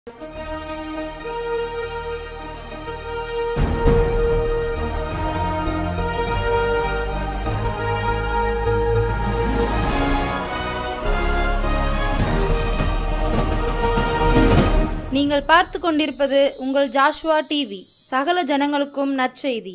நீங்கள் பார்த்து கொண்டிருப்பது உங்கள் ஜாஷ்வா டிவி சகல ஜனங்களுக்கும் நற்செய்தி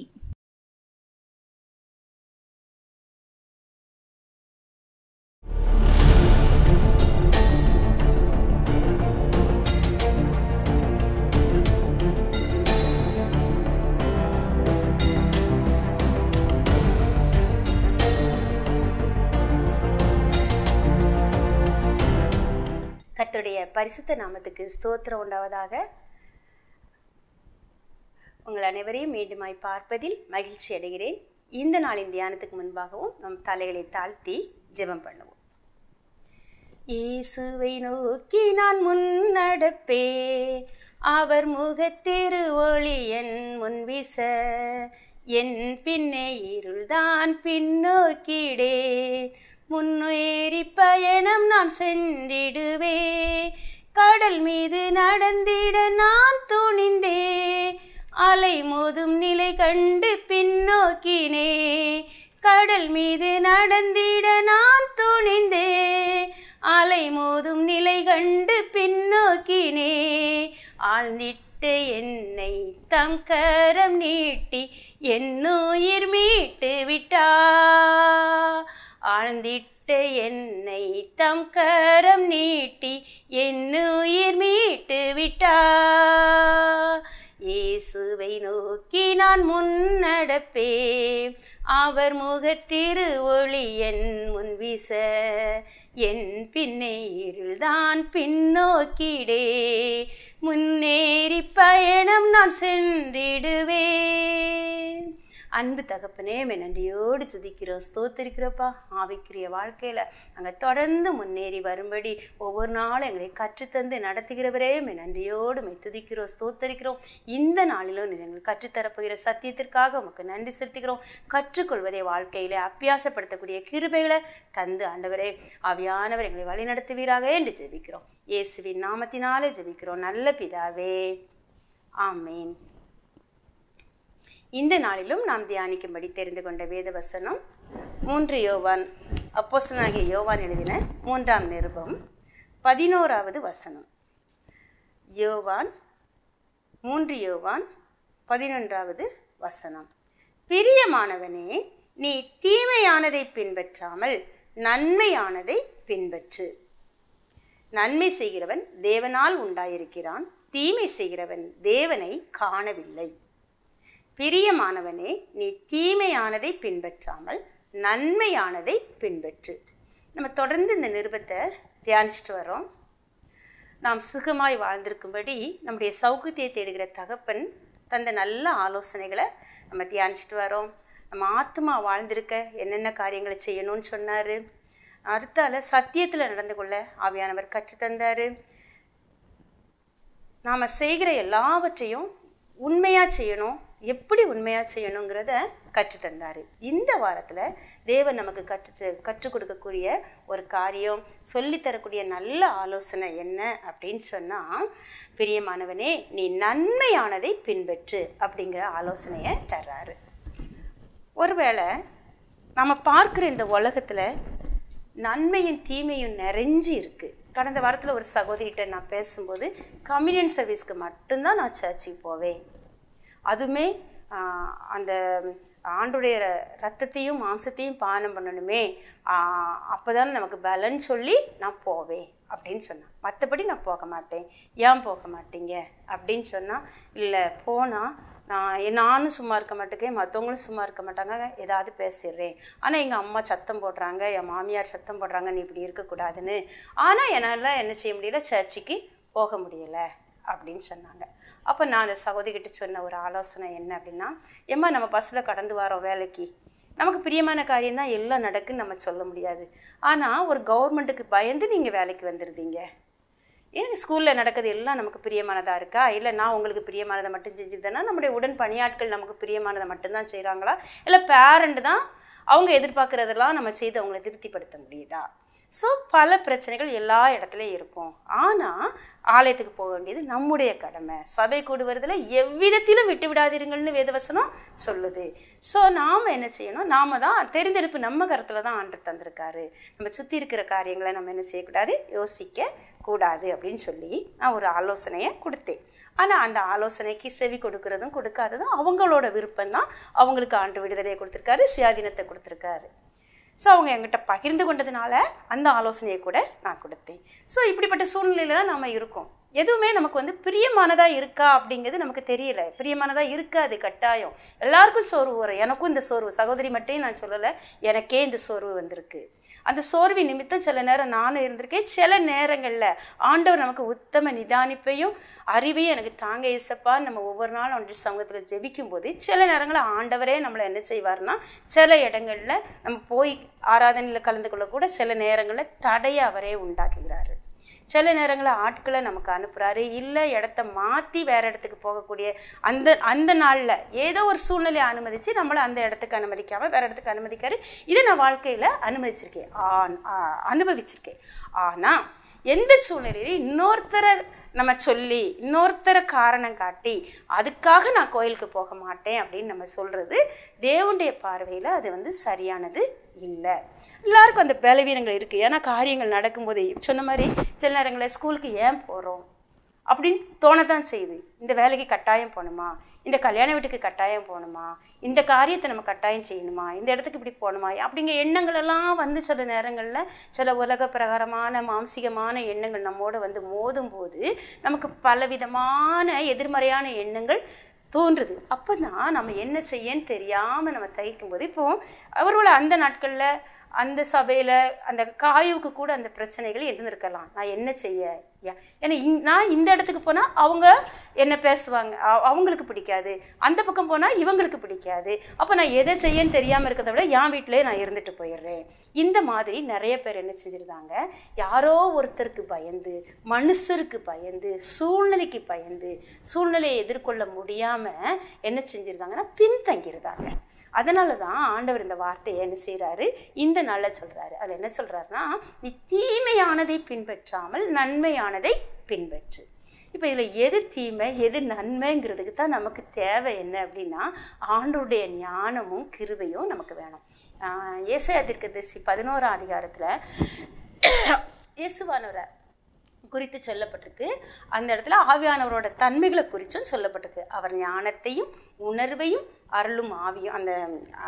கர்த்தருடைய பரிசுத்த நாமத்துக்கு ஸ்தோத்திரம் உண்டாவதாக உங்கள் அனைவரையும் மீண்டுமாய் பார்ப்பதில் மகிழ்ச்சி அடைகிறேன் இந்த நாளின் தியானத்துக்கு முன்பாகவும் நம் தலைகளை தாழ்த்தி ஜெபம் பண்ணுவோம் இயேசுவை நோக்கி நான் முன்னடப்பே அவர் முகத்திரு ஒளி என் முன் வீச என் பின்னே இருள்தான் பின்னோக்கிடே முன்னேறி பயணம் நான் சென்றிடுவே கடல் மீது நடந்திட நான் துணிந்தே அலை மோதும் நிலை கண்டு பின்னோக்கினே கடல் மீது நடந்திட நான் துணிந்தே அலை மோதும் நிலை கண்டு பின்னோக்கினே ஆழ்ந்திட்டு என்னை தம் கரம் நீட்டி என்னுயிர் மீட்டு விட்டா ஆழ்ந்திட்டு என்னை தம் கரம் நீட்டி என்னுயிர் மீட்டு விட்டா இயேசுவை நோக்கி நான் முன்னடப்பே அவர் முகத்திரு ஒளி என் முன் வீச என் பின்னே இருள்தான் பின்னோக்கிடே முன்னேறி பயணம் நான் சென்றிடுவேன் அன்பு தகப்பனே மே நன்றியோடு துதிக்கிறோம் ஸ்தோத்திரிக்கிறோப்பா ஆவிக்கிரிய வாழ்க்கையில் நாங்கள் தொடர்ந்து முன்னேறி வரும்படி ஒவ்வொரு நாளும் எங்களை கற்றுத்தந்து நடத்துகிறவரே மே நன்றியோடு மே துதிக்கிறோம் ஸ்தோத்தரிக்கிறோம் இந்த நாளிலும் நீர் எங்களுக்கு கற்றுத்தரப்போகிற சத்தியத்திற்காக உமக்கு நன்றி செலுத்துகிறோம் கற்றுக்கொள்வதை வாழ்க்கையில் அப்பியாசப்படுத்தக்கூடிய கிருபைகளை தந்து ஆண்டவரே ஆவியானவர் எங்களை வழிநடத்துவீராக என்று ஜெபிக்கிறோம் இயேசுவின் நாமத்தினாலே ஜெபிக்கிறோம் நல்ல பிதாவே ஆமேன் இந்த நாளிலும் நாம் தியானிக்கும்படி தெரிந்து கொண்ட வேத வசனம் மூன்று யோவான் அப்போஸ்தலனாகிய யோவான் எழுதின மூன்றாம் நிருபம் பதினோராவது வசனம் யோவான் மூன்று யோவான் பதினொன்றாவது வசனம் பிரியமானவனே நீ தீமையானதை பின்பற்றாமல் நன்மையானதை பின்பற்று நன்மை செய்கிறவன் தேவனால் உண்டாயிருக்கிறான் தீமை செய்கிறவன் தேவனை காணவில்லை பிரியமானவனே நீ தீமையானதை பின்பற்றாமல் நன்மையானதை பின்பற்று நம்ம தொடர்ந்து இந்த நிருபத்தை தியானிச்சுட்டு வரோம் நாம் சுகமாய் வாழ்ந்திருக்கும்படி நம்முடைய சௌகத்தியை தேடுகிற தகப்பன் தந்த நல்ல ஆலோசனைகளை நம்ம தியானிச்சுட்டு வரோம் நம்ம ஆத்மா வாழ்ந்திருக்க என்னென்ன காரியங்களை செய்யணும்னு சொன்னார் அடுத்தால சத்தியத்தில் நடந்து கொள்ள ஆவியானவர் கற்றுத்தந்தார் நாம் செய்கிற எல்லாவற்றையும் உண்மையாக செய்யணும் எப்படி உண்மையாக செய்யணுங்கிறத கற்றுத்தந்தார் இந்த வாரத்தில் தேவன் நமக்கு கற்று கற்றுக் கொடுக்கக்கூடிய ஒரு காரியம் சொல்லித்தரக்கூடிய நல்ல ஆலோசனை என்ன அப்படின்னு சொன்னால் பிரியமானவனே நீ நன்மையானதை பின்பற்று அப்படிங்கிற ஆலோசனையை தர்றாரு ஒருவேளை நம்ம பார்க்குற இந்த உலகத்தில் நன்மையும் தீமையும் நிறைஞ்சி இருக்குது கடந்த வாரத்தில் ஒரு சகோதரிகிட்ட நான் பேசும்போது கம்யூனியன் சர்வீஸ்க்கு மட்டும்தான் நான் சர்ச்சுக்கு போவேன் அதுவுமே அந்த ஆண்டுடைய ரத்தத்தையும் மாம்சத்தையும் பானம் பண்ணணுமே அப்போ தானே நமக்கு பலன் சொல்லி நான் போவேன் அப்படின்னு சொன்னான் மற்றபடி நான் போக மாட்டேன் ஏன் போக மாட்டீங்க அப்படின்னு சொன்னால் இல்லை போனால் நான் நானும் சும்மா இருக்க மாட்டேங்க மற்றவங்களும் சும்மா இருக்க மாட்டாங்க ஏதாவது பேசிடுறேன் ஆனால் எங்கள் அம்மா சத்தம் போடுறாங்க என் மாமியார் சத்தம் போடுறாங்க நீ இப்படி இருக்கக்கூடாதுன்னு ஆனால் என்னால் என்ன செய்ய முடியல சர்ச்சுக்கு போக முடியலை அப்படின்னு சொன்னாங்க அப்போ நான் அந்த சகோதரிகிட்ட சொன்ன ஒரு ஆலோசனை என்ன அப்படின்னா ஏம்மா நம்ம பஸ்ஸில் கடந்து வரோம் வேலைக்கு நமக்கு பிரியமான காரியம் தான் எல்லாம் நடக்குன்னு நம்ம சொல்ல முடியாது ஆனால் ஒரு கவர்மெண்ட்டுக்கு பயந்து நீங்கள் வேலைக்கு வந்துடுதீங்க ஏன் ஸ்கூலில் நடக்கிறது எல்லாம் நமக்கு பிரியமானதாக இருக்கா இல்லை நான் உங்களுக்கு பிரியமானதை மட்டும் செஞ்சுருந்தேன்னா நம்முடைய உடன் பணியாட்கள் நமக்கு பிரியமானதை மட்டும்தான் செய்கிறாங்களா இல்லை பேரண்ட் தான் அவங்க எதிர்பார்க்குறதெல்லாம் நம்ம செய்து அவங்கள திருப்திப்படுத்த முடியுதா ஸோ பல பிரச்சனைகள் எல்லா இடத்துலையும் இருக்கும் ஆனால் ஆலயத்துக்கு போக வேண்டியது நம்முடைய கடமை சபை கூடுவதில் எவ்விதத்திலும் விட்டு விடாதீர்கள்னு வேதவசனம் சொல்லுது ஸோ நாம் என்ன செய்யணும் நாம தான் தெரிந்தெடுப்பு நம்ம கருத்தில் தான் ஆண்டு தந்திருக்காரு நம்ம சுற்றி இருக்கிற காரியங்களை நம்ம என்ன செய்யக்கூடாது யோசிக்க கூடாது அப்படின்னு சொல்லி நான் ஒரு ஆலோசனையை கொடுத்தேன் ஆனால் அந்த ஆலோசனைக்கு செவி கொடுக்கறதும் கொடுக்காததும் அவங்களோட விருப்பம் தான் அவங்களுக்கு ஆண்டு விடுதலையை கொடுத்துருக்காரு சுயாதீனத்தை கொடுத்துருக்காரு ஸோ அவங்க என்கிட்ட பகிர்ந்து கொண்டதுனால அந்த ஆலோசனையை கூட நான் கொடுத்தேன் ஸோ இப்படிப்பட்ட சூழ்நிலையில் தான் நம்ம இருக்கோம் எதுவுமே நமக்கு வந்து பிரியமானதாக இருக்கா அப்படிங்கிறது நமக்கு தெரியல பிரியமானதாக இருக்காது கட்டாயம் எல்லாருக்கும் சோர்வு வரும் எனக்கும் இந்த சோர்வு சகோதரி மட்டும் நான் சொல்லலை எனக்கே இந்த சோர்வு வந்திருக்கு அந்த சோர்வி நிமித்தம் சில நேரம் நானும் இருந்திருக்கேன் சில நேரங்களில் ஆண்டவர் நமக்கு உத்தம நிதானிப்பையும் அறிவையும் எனக்கு தாங்க இசப்பான்னு நம்ம ஒவ்வொரு நாளும் அவனுடைய சமூகத்தில் ஜெபிக்கும் போது சில நேரங்களில் ஆண்டவரே நம்மளை என்ன செய்வார்னா சில இடங்களில் நம்ம போய் ஆராதனையில் கலந்து கொள்ள கூட சில நேரங்களில் தடையை அவரே உண்டாக்குகிறாரு சில நேரங்களில் ஆட்களை நமக்கு அனுப்புகிறாரு இல்லை இடத்த மாற்றி வேற இடத்துக்கு போகக்கூடிய அந்த அந்த நாளில் ஏதோ ஒரு சூழ்நிலையை அனுமதித்து நம்மளை அந்த இடத்துக்கு அனுமதிக்காமல் வேற இடத்துக்கு அனுமதிக்காரு இதை நான் வாழ்க்கையில் அனுமதிச்சிருக்கேன் ஆன் ஆ, அனுபவிச்சிருக்கேன் ஆனால் எந்த சூழ்நிலையிலையும் இன்னொருத்தரை நம்ம சொல்லி இன்னொருத்தரை காரணம் காட்டி அதுக்காக நான் கோயிலுக்கு போக மாட்டேன் அப்படின்னு நம்ம சொல்கிறது தேவனுடைய பார்வையில் அது வந்து சரியானது இல்லை எல்லாருக்கும் அந்த பலவீனங்கள் இருக்குது ஏன்னா காரியங்கள் நடக்கும்போது சொன்ன மாதிரி சில நேரங்களில் ஸ்கூலுக்கு ஏன் போகிறோம் அப்படின்னு தோணத்தான் செய்யுது இந்த வேலைக்கு கட்டாயம் போகணுமா இந்த கல்யாண வீட்டுக்கு கட்டாயம் போகணுமா இந்த காரியத்தை நம்ம கட்டாயம் செய்யணுமா இந்த இடத்துக்கு இப்படி போகணுமா அப்படிங்கிற எண்ணங்கள் எல்லாம் வந்து சில நேரங்களில் சில உலக பிரகாரமான மாம்சிகமான எண்ணங்கள் நம்மோட வந்து மோதும் போது நமக்கு பலவிதமான எதிர்மறையான எண்ணங்கள் தோன்றுது அப்போ தான் நம்ம என்ன செய்யன்னு தெரியாமல் நம்ம தவிக்கும் போது இப்போ அவரோட அந்த நாட்களில் அந்த சபையில் அந்த காயுவுக்கு கூட அந்த பிரச்சனைகள் இருந்திருக்கலாம் நான் என்ன செய்ய யா- ஏன்னா இங் நான் இந்த இடத்துக்கு போனால் அவங்க என்ன பேசுவாங்க அ- அவங்களுக்கு பிடிக்காது அந்த பக்கம் போனால் இவங்களுக்கு பிடிக்காது அப்போ நான் எதை செய்யன்னு தெரியாமல் இருக்கிறத விட என் வீட்டிலே நான் இருந்துட்டு போயிடுறேன் இந்த மாதிரி நிறைய பேர் என்ன செஞ்சுருந்தாங்க யாரோ ஒருத்தருக்கு பயந்து மனுஷருக்கு பயந்து சூழ்நிலைக்கு பயந்து சூழ்நிலையை எதிர்கொள்ள முடியாமல் என்ன செஞ்சுருந்தாங்கன்னா பின்தங்கியிருந்தாங்க அதனால தான் ஆண்டவர் இந்த வார்த்தையை என்ன செய்கிறாரு இந்த நாளில் சொல்கிறாரு அதில் என்ன சொல்கிறாருன்னா நீ தீமையானதை பின்பற்றாமல் நன்மையானதை பின்பற்று இப்போ இதில் எது தீமை எது நன்மைங்கிறதுக்கு தான் நமக்கு தேவை என்ன அப்படின்னா ஆண்டவருடைய ஞானமும் கிருபையும் நமக்கு வேணும் ஏசாயா தீர்க்கதரிசி பதினோராம் அதிகாரத்தில் இயேசுவானவரை குறித்து சொல்லப்பட்டிருக்கு அந்த இடத்துல ஆவியானவரோட தன்மைகளை குறித்தும் சொல்லப்பட்டிருக்கு அவர் ஞானத்தையும் உணர்வையும் அருளும் ஆவியும் அந்த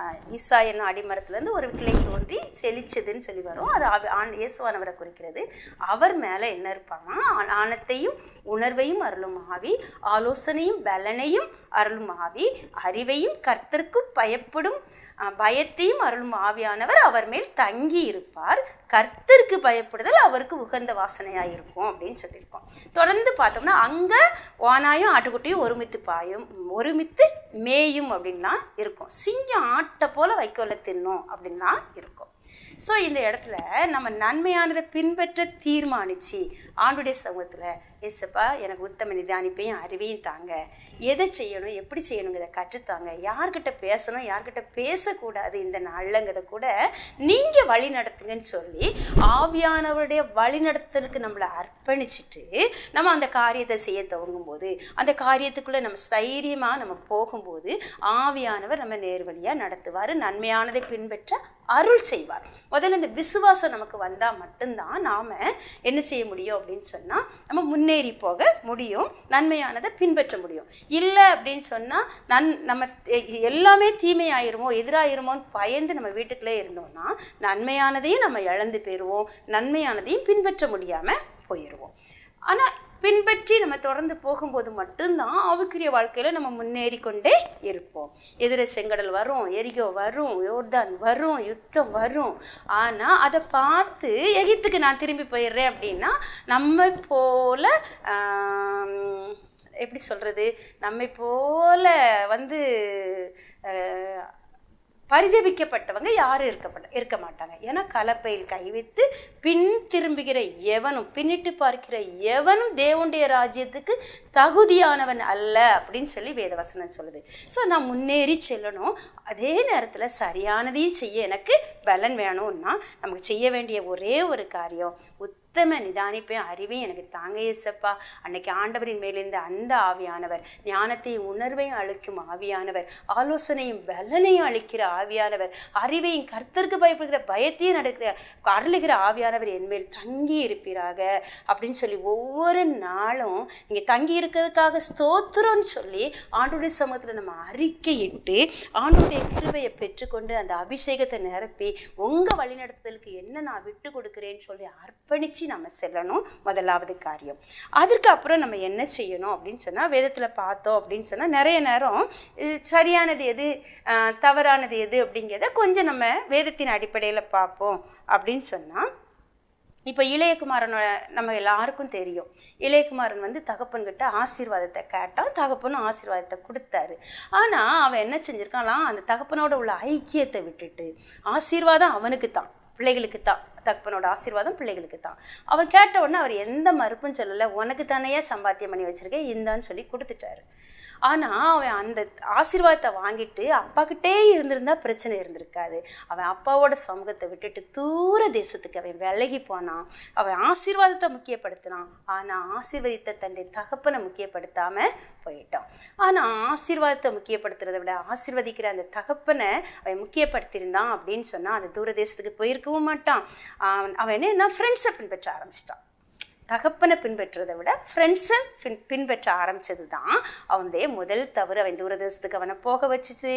ஈசா என்ன அடிமரத்துலேருந்து ஒரு கிளை தோன்றி செழிச்சதுன்னு சொல்லி வரும் அது ஆவி ஆண் இயேசுவானவரை குறிக்கிறது அவர் மேலே என்ன இருப்பாங்கன்னா ஞானத்தையும் உணர்வையும் அருளும் ஆவி ஆலோசனையும் பலனையும் அருளும் ஆவி அறிவையும் கர்த்தருக்கும் பயப்படும் அஹ், பயத்தையும் அருளும் ஆவியானவர் அவர் மேல் தங்கி இருப்பார் கர்த்தருக்கு பயப்படுதல் அவருக்கு உகந்த வாசனையாக இருக்கும் அப்படின்னு சொல்லியிருக்கோம் தொடர்ந்து பார்த்தோம்னா அங்கே வானாயும் ஆட்டுக்குட்டியும் ஒருமித்து பாயும் ஒருமித்து மேயும் அப்படின்லாம் இருக்கும் சிங்கம் ஆட்டை போல வைக்கோல தின்னும் அப்படின்லாம் இருக்கும் ஸோ இந்த இடத்துல நம்ம நன்மையானதை பின்பற்ற தீர்மானிச்சு ஆண்டுடைய சமூகத்தில் ஏசப்பா எனக்கு உத்தம நிதானிப்பையும் அறிவையும் தாங்க எதை செய்யணும் எப்படி செய்யணுங்கிறத கற்றுத்தாங்க யார்கிட்ட பேசணும் யார்கிட்ட பேசக்கூடாது இந்த நாளில்ங்கிறத கூட நீங்கள் வழி நடத்துங்கன்னு சொல்லி ஆவியானவருடைய வழிநடத்தலுக்கு நம்மளை அர்ப்பணிச்சுட்டு நம்ம அந்த காரியத்தை செய்ய துவங்கும் போது அந்த காரியத்துக்குள்ளே நம்ம தைரியமாக நம்ம போகும்போது ஆவியானவர் நம்ம நேர்வழியாக நடத்துவார் நன்மையானதை பின்பற்ற அருள் செய்வார் முதல்ல இந்த விசுவாசம் நமக்கு வந்தால் மட்டும்தான் நாம் என்ன செய்ய முடியும் அப்படின்னு சொன்னால் நம்ம முன்னேறி போக முடியும் நன்மையானதை பின்பற்ற முடியும் இல்லை அப்படின்னு சொன்னால் நன் நம்ம எ- எல்லாமே தீமையாயிருமோ எதிராயிருமோன்னு பயந்து நம்ம வீட்டுக்குள்ளே இருந்தோம்னா நன்மையானதையும் நம்ம இழந்து போயிடுவோம் நன்மையானதையும் பின்பற்ற முடியாமல் போயிடுவோம் ஆனால் பின்பற்றி நம்ம தொடர்ந்து போகும்போது மட்டும்தான் ஆவிக்குரிய வாழ்க்கையில் நம்ம முன்னேறி கொண்டே இருப்போம் எதிர செங்கடல் வரும் எரிகோ வரும் யோர்தான் வரும் யுத்தம் வரும் ஆனால் அதை பார்த்து எகிப்துக்கு நான் திரும்பி போயிடுறேன் அப்படின்னா நம்ம போல ஆம், எப்படி சொல்கிறது நம்மை போல வந்து அஹ், பரிதபிக்கப்பட்டவங்க யாரும் இருக்கப்பட்ட இருக்க மாட்டாங்க ஏன்னா கலப்பையில் கை வைத்து பின் திரும்புகிற எவனும் பின்னிட்டு பார்க்கிற எவனும் தேவனுடைய ராஜ்யத்துக்கு தகுதியானவன் அல்ல அப்படின்னு சொல்லி வேதவசனம் சொல்லுது ஸோ நான் முன்னேறி செல்லணும் அதே நேரத்தில் சரியானதையும் செய்ய எனக்கு பலன் வேணும்னா நமக்கு செய்ய வேண்டிய ஒரே ஒரு காரியம் உத்தம நிதானிப்பையும் அறிவையும் எனக்கு தாங்க ஏசப்பா அன்னைக்கு ஆண்டவரின் மேலிருந்த அந்த ஆவியானவர் ஞானத்தையும் உணர்வையும் அளிக்கும் ஆவியானவர் ஆலோசனையும் பலனையும் அளிக்கிற ஆவியானவர் அறிவையும் கர்த்தருக்கு பயப்படுகிற பயத்தையும் நடக்கிற அருளுகிற ஆவியானவர் என்மேல் தங்கி இருப்பீராக அப்படின்னு சொல்லி ஒவ்வொரு நாளும் நீங்கள் தங்கி இருக்கிறதுக்காக ஸ்தோத்திரம்னு சொல்லி ஆண்டுடைய சமூகத்தில் நம்ம அறிக்கையிட்டு ஆண்டுடைய கிருபையை பெற்றுக்கொண்டு அந்த அபிஷேகத்தை நிரப்பி உங்கள் வழிநடத்துதலுக்கு என்ன நான் விட்டு கொடுக்குறேன்னு சொல்லி அர்ப்பணித்து நம்ம செல்லணும் முதலாவது காரியம் அதற்கு அப்புறம் நம்ம என்ன செய்யணும் அப்படின்னு சொன்னால் வேதத்தில் பார்த்தோம் அப்படின்னு சொன்னால் நிறைய நேரம் இது சரியானது எது ஆஹ், தவறானது எது அப்படிங்கிறத கொஞ்சம் நம்ம வேதத்தின் அடிப்படையில் பார்ப்போம் அப்படின்னு சொன்னால் இப்போ இளையகுமாரனோட நம்ம எல்லாருக்கும் தெரியும் இளையகுமாரன் வந்து தகப்பன்கிட்ட ஆசீர்வாதத்தை கேட்டான் தகப்பனும் ஆசீர்வாதத்தை கொடுத்தாரு ஆனால் அவன் என்ன செஞ்சிருக்கான்லாம் அந்த தகப்பனோட உள்ள ஐக்கியத்தை விட்டுட்டு ஆசீர்வாதம் அவனுக்கு தான் பிள்ளைகளுக்கு தான் தகப்பனோட ஆசீர்வாதம் பிள்ளைகளுக்கு தான் அவர் கேட்ட உடனே அவர் எந்த மறுப்பும் சொல்லலை உனக்கு தானேயே சம்பாத்தியம் பண்ணி வச்சிருக்கேன் இந்தான்னு சொல்லி கொடுத்துட்டாரு ஆனால் அவன் அந்த ஆசீர்வாதத்தை வாங்கிட்டு அப்பாக்கிட்டே இருந்திருந்தா பிரச்சனை இருந்திருக்காது அவன் அப்பாவோட சமூகத்தை விட்டுட்டு தூர தேசத்துக்கு அவன் விலகி போனான் அவன் ஆசீர்வாதத்தை முக்கியப்படுத்தினான் ஆனால் ஆசீர்வதித்த தன்னுடைய தகப்பனை முக்கியப்படுத்தாமல் போயிட்டான் ஆனால் ஆசீர்வாதத்தை முக்கியப்படுத்துறதை விட ஆசீர்வதிக்கிற அந்த தகப்பனை அவன் முக்கியப்படுத்தியிருந்தான் அப்படின்னு சொன்னால் அந்த தூர தேசத்துக்கு போயிருக்கவும் மாட்டான் அவன் அவன் என்ன ஃப்ரெண்ட்ஸை பின்பற்ற ஆரம்பிச்சிட்டான் தகப்பனை பின்பற்றுறதை விட ஃப்ரெண்ட்ஸை பின் பின்பற்ற ஆரம்பிச்சது தான் அவனுடைய முதல் தவறு அவன் தூரதேசத்துக்கு அவனை போக வச்சுச்சு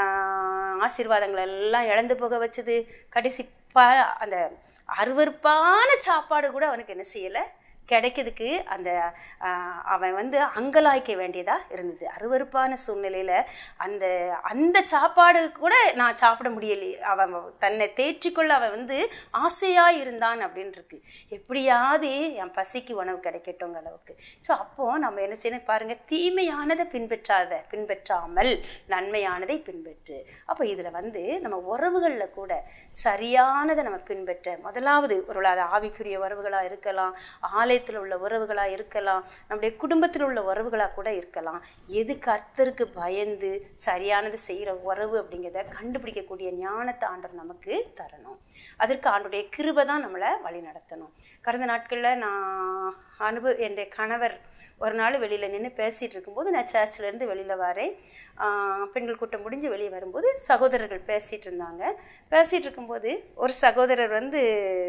ஆஹ் ஆசீர்வாதங்கள் எல்லாம் இழந்து போக வச்சுது கடைசி ப அந்த அருவருப்பான சாப்பாடு கூட அவனுக்கு என்ன செய்யலை கிடைக்கிறதுக்கு அந்த ஆஹ், அவன் வந்து அங்கலாய்க்க வேண்டியதாக இருந்தது அருவருப்பான சூழ்நிலையில் அந்த அந்த சாப்பாடு கூட நான் சாப்பிட முடியலையே அவன் தன்னை தேற்றிக்கொள்ள அவன் வந்து ஆசையாக இருந்தான் அப்படின்னு இருக்கு எப்படியாவது என் பசிக்கு உணவு கிடைக்கட்டுங்க அளவுக்கு ஸோ அப்போது நம்ம என்ன செய்யணும் பாருங்கள் தீமையானதை பின்பற்றாத பின்பற்றாமல் நன்மையானதை பின்பற்று அப்போ இதில் வந்து நம்ம உறவுகளில் கூட சரியானதை நம்ம பின்பற்ற முதலாவது ஒரு அது ஆவிக்குரிய உறவுகளாக இருக்கலாம் ஆலயத்தில் உள்ள உறவுகளாக இருக்கலாம் நம்முடைய குடும்பத்தில் உள்ள உறவுகளாக கூட இருக்கலாம் எது கர்த்தருக்கு பயந்து சரியானது செய்கிற உறவு அப்படிங்கிறத கண்டுபிடிக்கக்கூடிய ஞானத்தை ஆண்டவர் நமக்கு தரணும் அதற்கு ஆண்டுடைய கிருபை தான் நம்மளை வழி நடத்தணும் கடந்த நாட்களில் நான் அனுபவ என்னுடைய கணவர் ஒரு நாள் வெளியில் நின்று பேசிகிட்டு இருக்கும்போது நான் சர்ச்சிலேருந்து வெளியில் வரேன் ஆஹ் பெண்கள் கூட்டம் முடிஞ்சு வெளியே வரும்போது சகோதரர்கள் பேசிகிட்டு இருந்தாங்க பேசிகிட்டு இருக்கும்போது ஒரு சகோதரர் வந்து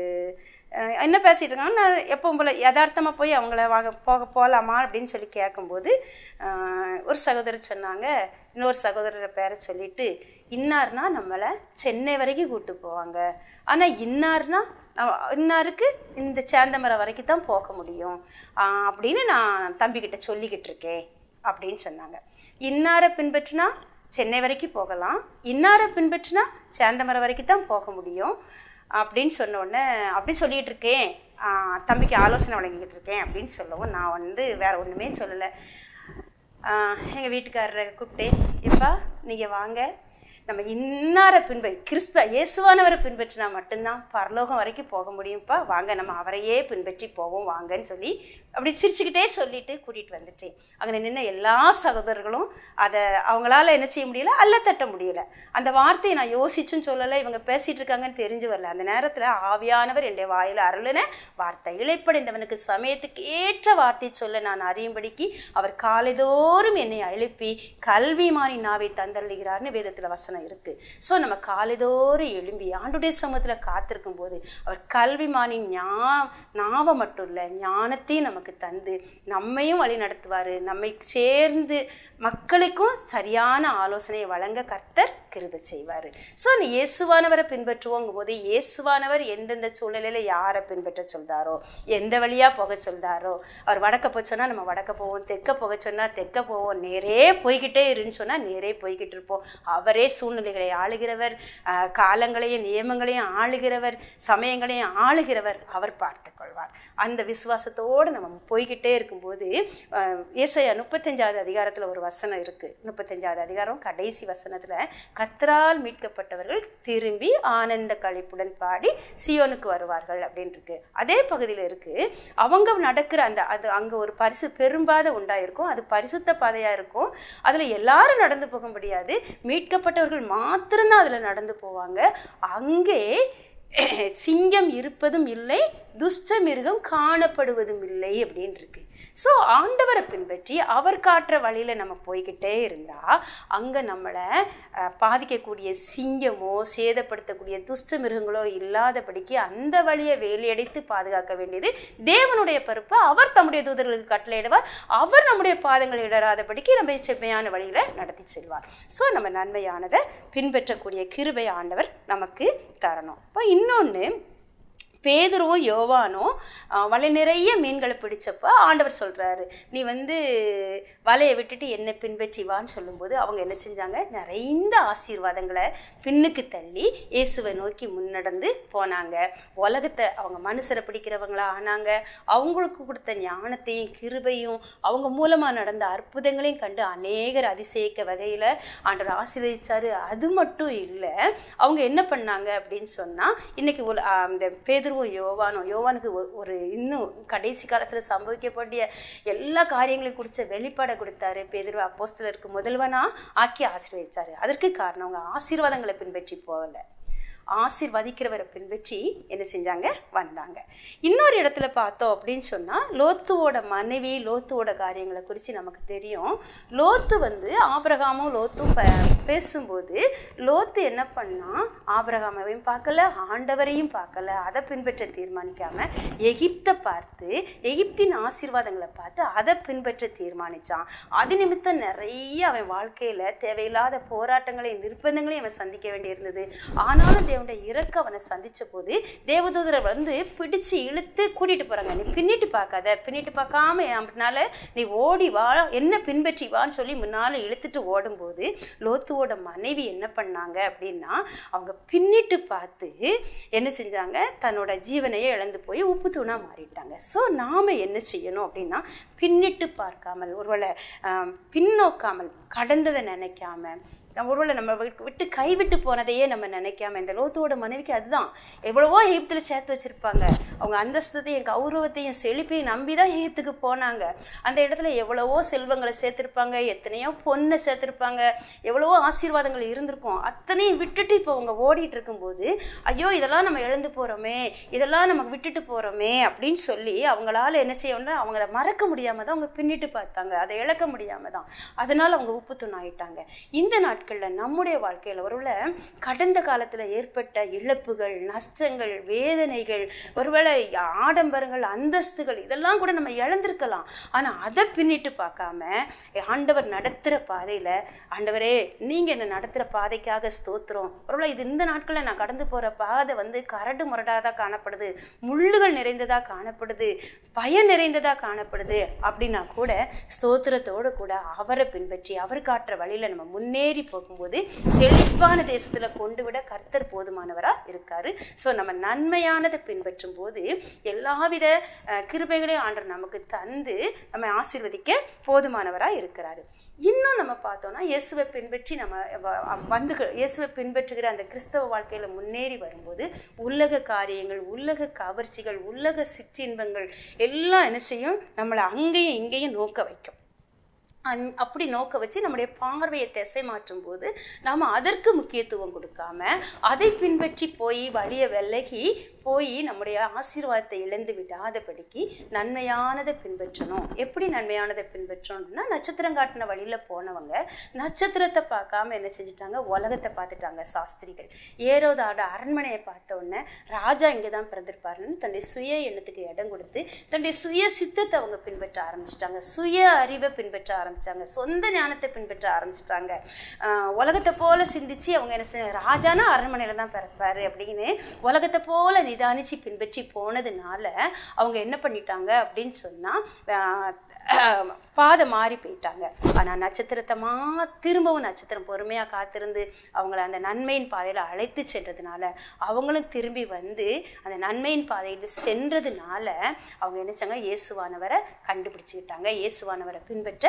அஹ் என்ன பேசிகிட்டு இருக்காங்க நான் எப்பவும் போல் யதார்த்தமாக போய் அவங்கள வாங்க போக போகலாமா அப்படின்னு சொல்லி கேட்கும்போது ஆஹ் ஒரு சகோதரர் சொன்னாங்க இன்னொரு சகோதரரை பேரை சொல்லிட்டு இன்னார்னா நம்மளை சென்னை வரைக்கும் கூப்பிட்டு போவாங்க ஆனால் இன்னார்னா நம்ம- இன்னாருக்கு இந்த சேந்தமரம் வரைக்கும் தான் போக முடியும் ஆஹ் அப்படின்னு நான் தம்பிக்கிட்ட சொல்லிக்கிட்டு இருக்கேன் அப்படின்னு சொன்னாங்க இன்னாரை பின்பற்றினா சென்னை வரைக்கும் போகலாம் இன்னாரை பின்பற்றினா சேந்தமரம் வரைக்கும் தான் போக முடியும் அப்படின்னு சொன்ன உடனே அப்படி சொல்லிகிட்டு இருக்கேன் ஆஹ் தம்பிக்கு ஆலோசனை வழங்கிக்கிட்டு இருக்கேன் அப்படின்னு சொல்லவும் நான் வந்து வேற ஒன்றுமே சொல்லலை எங்கள் வீட்டுக்காரரை கூப்பிட்டு எப்பா நீங்கள் வாங்க நம்ம இன்னாரை பின்பற்றி கிறிஸ்த இயேசுவானவரை பின்பற்றினா மட்டும்தான் பரலோகம் வரைக்கும் போக முடியும்ப்பா வாங்க நம்ம அவரையே பின்பற்றி போவோம் வாங்கன்னு சொல்லி அப்படி சிரிச்சுக்கிட்டே சொல்லிட்டு கூட்டிகிட்டு வந்துட்டேன் அங்கே நின்ன எல்லா சகோதரர்களும் அதை அவங்களால என்ன செய்ய முடியல அல்ல தட்ட முடியல அந்த வார்த்தையை நான் யோசிச்சும் சொல்லலை இவங்க பேசிகிட்டு இருக்காங்கன்னு தெரிஞ்சு வரல அந்த நேரத்தில் ஆவியானவர் என்னுடைய வாயில் அருளின வார்த்தை இழைப்படைந்தவனுக்கு சமயத்துக்கு ஏற்ற வார்த்தை சொல்ல நான் அறியும்படிக்கு அவர் காலைதோறும் என்னை எழுப்பி கல்விமானி நாவை தந்தள்ளுகிறார்னு வேதத்தில் வசனம் இருக்கு ஸோ நம்ம காலைதோறும் எழும்பி ஆண்டுடைய சமூகத்தில் காத்திருக்கும் போது அவர் கல்விமானின் ஞா நாவை மட்டும் இல்லை ஞானத்தையும் நமக்கு தந்து நம்மையும் வழி நடத்துவார் நம்மை சேர்ந்து மக்களுக்கும் சரியான ஆலோசனையை வழங்க கர்த்தர் கிருபை செய்வார் ஸோ அந்த இயேசுவானவரை பின்பற்றுவோங்கும் போது இயேசுவானவர் எந்தெந்த சூழ்நிலையில் யாரை பின்பற்ற சொல்தாரோ எந்த வழியாக போக சொல்தாரோ அவர் வடக்க போக சொன்னால் நம்ம வடக்க போவோம் தெற்க போக சொன்னால் தெற்க போவோம் நேரே போய்கிட்டே இருன்னு சொன்னால் நேரே போய்கிட்டு இருப்போம் அவரே சூழ்நிலைகளை ஆளுகிறவர் ஆஹ், காலங்களையும் நியமங்களையும் ஆளுகிறவர் சமயங்களையும் ஆளுகிறவர் அவர் பார்த்து கொள்வார் அந்த விசுவாசத்தோடு நம்ம போய்கிட்டே இருக்கும்போது ஆஹ், ஏசாயா முப்பத்தஞ்சாவது அதிகாரத்தில் ஒரு வசனம் இருக்குது முப்பத்தஞ்சாவது அதிகாரம் கடைசி வசனத்தில் கத்தரால் மீட்கப்பட்டவர்கள் திரும்பி ஆனந்த கழிப்புடன் பாடி சியோனுக்கு வருவார்கள் அப்படின்னு இருக்கு அதே பகுதியில் இருக்கு அவங்க நடக்கிற அந்த அது அங்கே ஒரு பரிசு பெரும்பாதை உண்டாயிருக்கும் அது பரிசுத்த பாதையாக இருக்கும் அதில் எல்லாரும் நடந்து போக முடியாது மீட்கப்பட்டவர்கள் மாத்திரம்தான் அதில் நடந்து போவாங்க அங்கே சிங்கம் இருப்பதும் இல்லை துஷ்ட மிருகம் காணப்படுவதும் இல்லை அப்படின்னு இருக்கு ஸோ ஆண்டவரை பின்பற்றி அவர் காட்டுற வழியில் நம்ம போய்கிட்டே இருந்தால் அங்கே நம்மளை அஹ், பாதிக்கக்கூடிய சிங்கமோ சேதப்படுத்தக்கூடிய துஷ்ட மிருகங்களோ இல்லாதபடிக்கு அந்த வழியை வேலையடைத்து பாதுகாக்க வேண்டியது தேவனுடைய பொறுப்பு அவர் தம்முடைய தூதர்களுக்கு கட்டளையிடுவார் அவர் நம்முடைய பாதங்கள் இடராதபடிக்கு நம்ம செம்மையான வழியில் நடத்தி செல்வார் ஸோ நம்ம நன்மையானதை பின்பற்றக்கூடிய கிருபை ஆண்டவர் நமக்கு தரணும் இப்போ இன்னொன்று பேதுருவும் யோவானும் ஆஹ், வலை நிறைய மீன்களை பிடிச்சப்போ ஆண்டவர் சொல்கிறாரு நீ வந்து வலையை விட்டுட்டு என்னை பின்பற்றி வான்னு சொல்லும்போது அவங்க என்ன செஞ்சாங்க நிறைந்த ஆசீர்வாதங்களை பின்னுக்கு தள்ளி இயேசுவை நோக்கி முன்னடந்து போனாங்க உலகத்தை அவங்க மனுஷரை பிடிக்கிறவங்களா ஆனாங்க அவங்களுக்கு கொடுத்த ஞானத்தையும் கிருபையும் அவங்க மூலமாக நடந்த அற்புதங்களையும் கண்டு அநேகர் அதிசயிக்க வகையில் ஆண்டவர் ஆசீர்வதிச்சாரு அது மட்டும் இல்லை அவங்க என்ன பண்ணாங்க அப்படின்னு சொன்னால் இன்னைக்கு ஒரு ஆ, இந்த பேதுருவும் யோவானும் யோவானுக்கு ஒரு- ஒரு இன்னும் கடைசி காலத்தில் சம்பவிக்கப்படிய எல்லா காரியங்களையும் குறித்த வெளிப்பாடை கொடுத்தாரு பேதுரு அப்போஸ்தலருக்கு முதல்வனா ஆக்கி ஆசீர்வதிச்சாரு அதற்கு காரணம் அவங்க ஆசீர்வாதங்களை பின்பற்றி போகலை ஆசீர்வதிக்கிறவரை பின்பற்றி என்ன செஞ்சாங்க வந்தாங்க இன்னொரு இடத்துல பார்த்தோம் அப்படின்னு சொன்னால் லோத்துவோட மனைவி லோத்துவோட காரியங்களை குறித்து நமக்கு தெரியும் லோத்து வந்து ஆபிரகாமும் லோத்தும் ப பேசும்போது லோத்து என்ன பண்ணா ஆபிரகாமையும் பார்க்கல ஆண்டவரையும் பார்க்கல அதை பின்பற்ற தீர்மானிக்காம எகிப்தை பார்த்து எகிப்தின் ஆசீர்வாதங்களை பார்த்து அதை பின்பற்ற தீர்மானிச்சான் அது நிமித்தம் நிறைய அவன் வாழ்க்கையில் தேவையில்லாத போராட்டங்களையும் நிர்பந்தங்களையும் அவன் சந்திக்க வேண்டியிருந்தது ஆனாலும் தேவனுடைய இறக்க அவனை சந்திச்ச போது தேவதூதரை வந்து பிடிச்சு இழுத்து கூட்டிட்டு போறாங்க நீ பின்னிட்டு பார்க்காத பின்னிட்டு பார்க்காம அப்படினால நீ ஓடி வா என்ன பின்பற்றி வான்னு சொல்லி முன்னால இழுத்துட்டு ஓடும்போது லோத்துவோட மனைவி என்ன பண்ணாங்க அப்படின்னா அவங்க பின்னிட்டு பார்த்து என்ன செஞ்சாங்க தன்னோட ஜீவனையே இழந்து போய் உப்பு தூணா மாறிட்டாங்க ஸோ நாம என்ன செய்யணும் அப்படின்னா பின்னிட்டு பார்க்காமல் ஒருவேளை ஆம், பின்னோக்காமல் கடந்ததை நினைக்காம நம்ம ஒருவேளை நம்ம விட்டு விட்டு கைவிட்டு போனதையே நம்ம நினைக்காம இந்த லோத்துவோட மனைவிக்கு அதுதான் எவ்வளவோ எகிப்தில் சேர்த்து வச்சிருப்பாங்க அவங்க அந்தஸ்தத்தையும் கௌரவத்தையும் செழிப்பையும் நம்பி தான் எகிப்துக்கு போனாங்க அந்த இடத்துல எவ்வளவோ செல்வங்களை சேர்த்துருப்பாங்க எத்தனையோ பொண்ணை சேர்த்துருப்பாங்க எவ்வளவோ ஆசீர்வாதங்கள் இருந்திருக்கும் அத்தனையும் விட்டுட்டு இப்போ அவங்க ஓடிட்டு இருக்கும்போது ஐயோ இதெல்லாம் நம்ம இழந்து போகிறோமே இதெல்லாம் நம்ம விட்டுட்டு போகிறோமே அப்படின்னு சொல்லி அவங்களால என்ன செய்யணும்னா அவங்க அதை மறக்க முடியாம தான் அவங்க பின்னிட்டு பார்த்தாங்க அதை இழக்க முடியாம தான் அதனால அவங்க உப்பு துண்ணாயிட்டாங்க இந்த நாட்களில் நம்முடைய வாழ்க்கையில் ஒருவேளை கடந்த காலத்தில் ஏற்பட்ட இழப்புகள் நஷ்டங்கள் வேதனைகள் ஒருவேளை ஆடம்பரங்கள் அந்தஸ்துகள் இதெல்லாம் கூட நம்ம இழந்திருக்கலாம் ஆனால் அதை பின்னிட்டு பார்க்காம ஆண்டவர் நடத்துகிற பாதையில் ஆண்டவரே நீங்கள் என்னை நடத்துகிற பாதைக்காக ஸ்தோத்திரம் ஒருவேளை இது இந்த நாட்களில் நான் கடந்து போகிற பாதை வந்து கரடு முரடாக காணப்படுது முள்ளுகள் நிறைந்ததாக காணப்படுது பயம் நிறைந்ததாக காணப்படுது அப்படின்னா கூட ஸ்தோத்திரத்தோடு கூட அவரை பின்பற்றி அவர் காட்டுற வழியில் நம்ம முன்னேறி போகும்போது செழிப்பான தேசத்தில் கொண்டு விட கர்த்தர் போதுமானவராக இருக்காரு ஸோ நம்ம நன்மையானதை பின்பற்றும் போது எல்லாவித அஹ், கிருபைகளையும் ஆண்டவர் நமக்கு தந்து நம்ம ஆசீர்வதிக்க போதுமானவராக இருக்கிறாரு இன்னும் நம்ம பார்த்தோம்னா இயேசுவை பின்பற்றி நம்ம வ- வந்து இயேசுவை பின்பற்றுகிற அந்த கிறிஸ்தவ வாழ்க்கையில் முன்னேறி வரும்போது உலக காரியங்கள் உலக கவர்ச்சிகள் உலக சிற்றின்பங்கள் எல்லாம் என்ன செய்யும் நம்மளை அங்கேயும் இங்கேயும் நோக்க வைக்கும் அந் அப்படி நோக்க வச்சு நம்முடைய பார்வையை திசை மாற்றும் போது நாம் அதற்கு முக்கியத்துவம் கொடுக்காம அதை பின்பற்றி போய் வழியை விலகி போய் நம்முடைய ஆசீர்வாதத்தை இழந்து விடாதபடிக்கு நன்மையானதை பின்பற்றணும் எப்படி நன்மையானதை பின்பற்றணும்னா நட்சத்திரம் காட்டின வழியில் போனவங்க நட்சத்திரத்தை பார்க்காம என்ன செஞ்சுட்டாங்க உலகத்தை பார்த்துட்டாங்க சாஸ்திரிகள் ஏரோதாட அரண்மனையை பார்த்த உடனே ராஜா இங்கே தான் பிறந்திருப்பாருன்னு தன்னுடைய சுய எண்ணத்துக்கு இடம் கொடுத்து தன்னுடைய சுய சித்தத்தை அவங்க பின்பற்ற ஆரம்பிச்சிட்டாங்க சுய அறிவை பின்பற்ற ஆரம்பிச்சாங்க சொந்த ஞானத்தை பின்பற்ற ஆரம்பிச்சிட்டாங்க ஆஹ் உலகத்தை போல சிந்திச்சு அவங்க என்ன செய்ய ராஜானா அரண்மனையில் தான் பிறப்பாரு அப்படின்னு உலகத்தை போல நிதானிச்சு பின்பற்றி போனதுனால அவங்க என்ன பண்ணிட்டாங்க அப்படின்னு சொன்னால் பாதை மாறி போயிட்டாங்க ஆனால் நட்சத்திரத்தை மா திரும்பவும் நட்சத்திரம் பொறுமையாக காத்திருந்து அவங்கள அந்த நன்மையின் பாதையில் அழைத்து சென்றதுனால அவங்களும் திரும்பி வந்து அந்த நன்மையின் பாதையில் சென்றதுனால அவங்க என்ன செஞ்சாங்க இயேசுவானவரை கண்டுபிடிச்சிக்கிட்டாங்க இயேசுவானவரை பின்பற்ற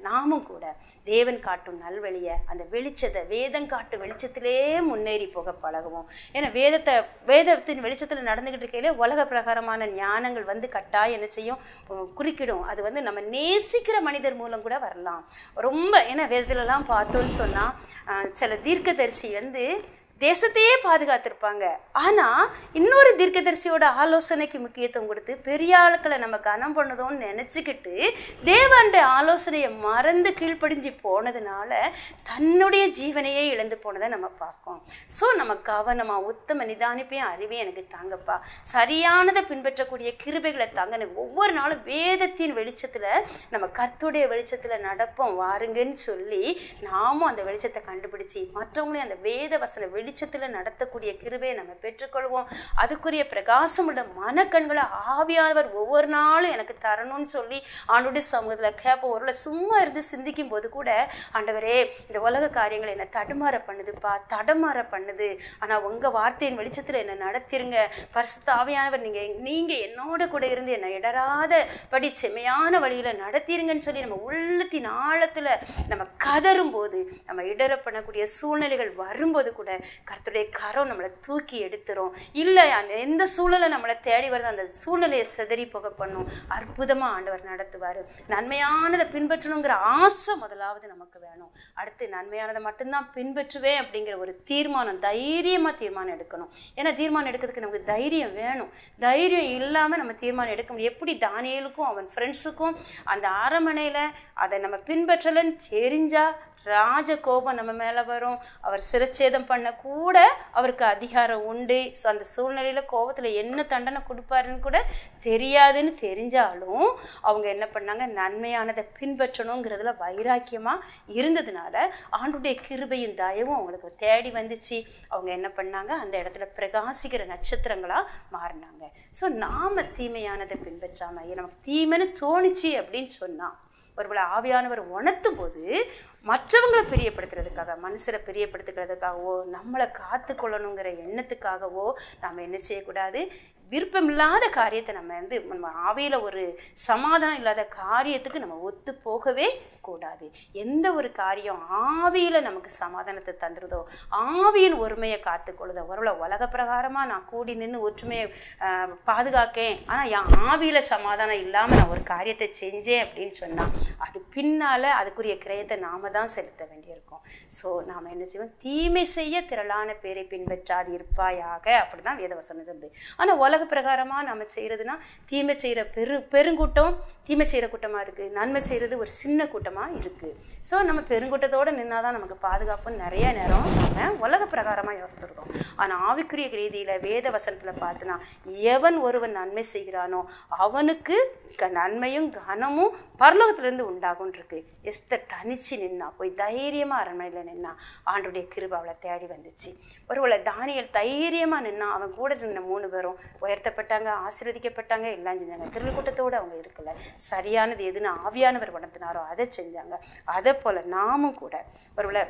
நாமும் கூட தேவன் காட்டும் நல்வழியை அந்த வெளிச்சத்தை வேதம் காட்டு வெளிச்சத்திலே முன்னேறி போக பழகுவோம் ஏன்னா வேதத்தை வேதத்தின் வெளிச்சத்தில் நடந்துக்கிட்டு இருக்கையிலே உலக பிரகாரமான ஞானங்கள் வந்து கட்டாயம் என்ன செய்யும் உம், குறுக்கிடும் அது வந்து நம்ம நேசிக்கிற மனிதர் மூலம் கூட வரலாம் ரொம்ப ஏன்னா வேதத்துலலாம் பார்த்தோன்னு சொன்னால் சில தீர்க்கதரிசி வந்து தேசத்தையே பாதுகாத்திருப்பாங்க ஆனால் இன்னொரு தீர்க்கதரிசியோட ஆலோசனைக்கு முக்கியத்துவம் கொடுத்து பெரிய ஆட்களை நம்ம கனம் பண்ணுதோன்னு நினச்சிக்கிட்டு தேவாண்ட ஆலோசனையை மறந்து கீழ்ப்படிஞ்சு போனதுனால தன்னுடைய ஜீவனையே இழந்து போனதை நம்ம பார்க்கோம் ஸோ நம்ம கவனமாக உத்தம நிதானிப்பையும் அறிவையும் எனக்கு தாங்கப்பா சரியானதை பின்பற்றக்கூடிய கிருபைகளை தாங்க எனக்கு ஒவ்வொரு நாளும் வேதத்தின் வெளிச்சத்தில் நம்ம கர்த்துடைய வெளிச்சத்தில் நடப்போம் வாருங்கன்னு சொல்லி நாமும் அந்த வெளிச்சத்தை கண்டுபிடிச்சி மற்றவங்களையும் அந்த வேத வசன வெளிச்சத்தில் நடத்தக்கூடிய கிருபையை நம்ம பெற்றுக்கொள்வோம் அதுக்குரிய பிரகாசமுள்ள மனக்கண்களை ஆவியானவர் ஒவ்வொரு நாளும் எனக்கு தரணும்னு சொல்லி ஆண்டுடைய சமூகத்தில் கேட்போம் ஒருவேளை சும்மா இருந்து சிந்திக்கும் போது கூட ஆண்டவரே இந்த உலக காரியங்களை என்னை தடுமாற பண்ணுதுப்பா தடமாற பண்ணுது ஆனால் உங்கள் வார்த்தையின் வெளிச்சத்தில் என்னை நடத்திருங்க பரிசுத்த ஆவியானவர் நீங்கள் நீங்கள் என்னோட கூட இருந்து என்னை இடராத படி செம்மையான வழியில் நடத்திருங்கன்னு சொல்லி நம்ம உள்ளத்தின் ஆழத்தில் நம்ம கதறும் போது நம்ம இடர பண்ணக்கூடிய சூழ்நிலைகள் வரும்போது கூட கர்த்தருடைய கரம் நம்மளை தூக்கி எடுத்துரும் இல்லை அந்த எந்த சூழ்நிலை நம்மளை தேடி வருதோ அந்த சூழ்நிலையை சிதறி போக பண்ணும் அற்புதமாக ஆண்டவர் நடத்துவார் நன்மையானதை பின்பற்றணுங்கிற ஆசை முதலாவது நமக்கு வேணும் அடுத்து நன்மையானதை மட்டும்தான் பின்பற்றுவேன் அப்படிங்கிற ஒரு தீர்மானம் தைரியமாக தீர்மானம் எடுக்கணும் ஏன்னா தீர்மானம் எடுக்கிறதுக்கு நமக்கு தைரியம் வேணும் தைரியம் இல்லாமல் நம்ம தீர்மானம் எடுக்க முடியும் எப்படி தானியலுக்கும் அவன் ஃப்ரெண்ட்ஸுக்கும் அந்த அரமனையில் அதை நம்ம பின்பற்றலைன்னு தெரிஞ்சா ராஜ கோபம் நம்ம மேலே வரும் அவர் சிரச்சேதம் பண்ண கூட அவருக்கு அதிகாரம் உண்டு ஸோ அந்த சூழ்நிலையில் கோபத்தில் என்ன தண்டனை கொடுப்பாருன்னு கூட தெரியாதுன்னு தெரிஞ்சாலும் அவங்க என்ன பண்ணாங்க நன்மையானதை பின்பற்றணுங்கிறதுல வைராக்கியமாக இருந்ததுனால ஆண்டுடைய கிருபையும் தயவும் அவங்களுக்கு தேடி வந்துச்சு அவங்க என்ன பண்ணாங்க அந்த இடத்துல பிரகாசிக்கிற நட்சத்திரங்களாக மாறினாங்க ஸோ நாம தீமையானதை பின்பற்றாமல் நமக்கு தீமைன்னு தோணுச்சு அப்படின்னு சொன்னால் ஒருவேளை ஆவியானவர் உணர்த்தும் போது மற்றவங்களை பிரியப்படுத்துறதுக்காக மனுஷரை பிரியப்படுத்துக்கிறதுக்காகவோ நம்மளை காத்து கொள்ளணுங்கிற எண்ணத்துக்காகவோ நாம் என்ன செய்யக்கூடாது விருப்பமில்லாத காரியத்தை நம்ம வந்து நம்ம ஆவியில் ஒரு சமாதானம் இல்லாத காரியத்துக்கு நம்ம ஒத்து போகவே கூடாது எந்த ஒரு காரியம் ஆவியில் நமக்கு சமாதானத்தை தந்துடுதோ ஆவியின் ஒருமையை காத்துக்கொள்ளுதோ ஒருவேளை உலக பிரகாரமாக நான் கூடி நின்று ஒற்றுமையை ஆஹ், பாதுகாக்கேன் ஆனால் என் ஆவியில் சமாதானம் இல்லாமல் நான் ஒரு காரியத்தை செஞ்சேன் அப்படின்னு சொன்னால் அது பின்னால் அதுக்குரிய கிரயத்தை நாம தான் செலுத்த வேண்டியிருக்கும் ஸோ நாம் என்ன செய்வோம் தீமை செய்ய திரளான பேரை பின்பற்றாது இருப்பாயாக அப்படி தான் வேதவசனம் சொல்லுது ஆனால் உலக பிரகாரமாக நம்ம செய்கிறதுனா தீமை செய்கிற பெரு பெருங்கூட்டம் தீமை செய்கிற கூட்டமாக இருக்குது நன்மை செய்கிறது ஒரு சின்ன கூட்டமாக இருக்குது ஸோ நம்ம பெருங்கூட்டத்தோடு நின்னால் தான் நமக்கு பாதுகாப்புன்னு நிறைய நேரம் நம்ம உலக பிரகாரமாக யோசித்துருக்கோம் ஆனால் ஆவிக்குரிய ரீதியில் வேத வசனத்தில் பார்த்தனா எவன் ஒருவன் நன்மை செய்கிறானோ அவனுக்கு க நன்மையும் கனமும் பரலோகத்திலேருந்து உண்டாகும் இருக்கு எஸ்தர் தனிச்சு நின்னா போய் தைரியமாக அரண்மனையில் நின்னா ஆண்டுடைய கிருபை அவளை தேடி வந்துச்சு ஒருவேளை தானியல் தைரியமாக நின்னா அவன் கூட நின்ன மூணு பேரும் உயர்த்தப்பட்டாங்க ஆசீர்வதிக்கப்பட்டாங்க எல்லாம் செஞ்சாங்க திருக்கூட்டத்தோடு அவங்க இருக்கல சரியானது எதுன்னு ஆவியானவர் உணர்த்தினாரோ அதை செஞ்சாங்க அதை போல் நாமும் கூட ஒருவேளை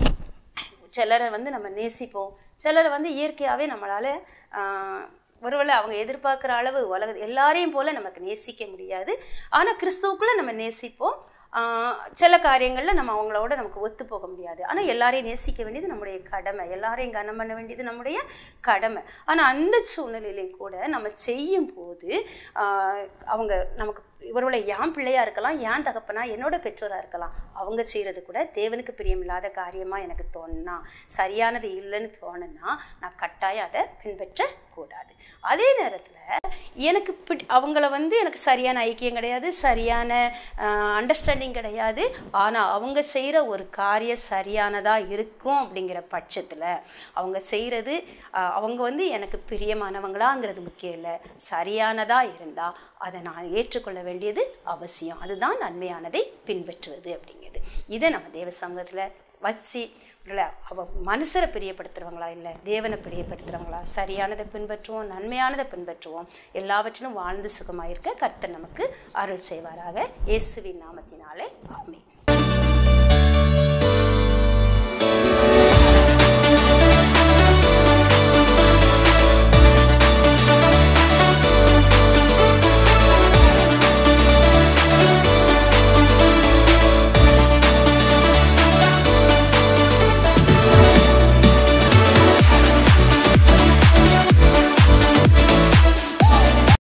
சிலரை வந்து நம்ம நேசிப்போம் சிலரை வந்து இயற்கையாகவே நம்மளால் ஒருவேளை அவங்க எதிர்பார்க்குற அளவு உலக எல்லாரையும் போல் நமக்கு நேசிக்க முடியாது ஆனால் கிறிஸ்துவுக்குள்ளே நம்ம நேசிப்போம் ஆஹ் சில காரியங்களில் நம்ம அவங்களோட நமக்கு ஒத்து போக முடியாது ஆனால் எல்லாரையும் நேசிக்க வேண்டியது நம்முடைய கடமை எல்லாரையும் கனம் பண்ண வேண்டியது நம்முடைய கடமை ஆனால் அந்த சூழ்நிலையிலையும் கூட நம்ம செய்யும் போது ஆஹ் அவங்க நமக்கு ஒருவேளை என் பிள்ளையா இருக்கலாம் என் தகப்பனா என்னோட பெற்றோராக இருக்கலாம் அவங்க செய்கிறது கூட தேவனுக்கு பிரியமில்லாத காரியமாக எனக்கு தோணுனா சரியானது இல்லைன்னு தோணுனா நான் கட்டாயம் அதை பின்பற்றக்கூடாது அதே நேரத்தில் எனக்கு பிடி அவங்கள வந்து எனக்கு சரியான ஐக்கியம் கிடையாது சரியான அண்டர்ஸ்டாண்டிங் கிடையாது ஆனால் அவங்க செய்கிற ஒரு காரியம் சரியானதாக இருக்கும் அப்படிங்கிற பட்சத்தில் அவங்க செய்கிறது அவங்க வந்து எனக்கு பிரியமானவங்களாங்கிறது முக்கியம் இல்லை சரியானதாக இருந்தால் அதை நான் ஏற்றுக்கொள்ள வேண்டியது அவசியம் அதுதான் நன்மையானதை பின்பற்றுவது அப்படிங்கிறது இதை நம்ம தேவ சமூகத்தில் வச்சு இல்லை அவ மனுஷரை பிரியப்படுத்துகிறவங்களா இல்லை தேவனை பிரியப்படுத்துகிறவங்களா சரியானதை பின்பற்றுவோம் நன்மையானதை பின்பற்றுவோம் எல்லாவற்றிலும் வாழ்ந்து சுகமாக இருக்க கர்த்தர் நமக்கு அருள் செய்வாராக இயேசுவின் நாமத்தினாலே ஆமென்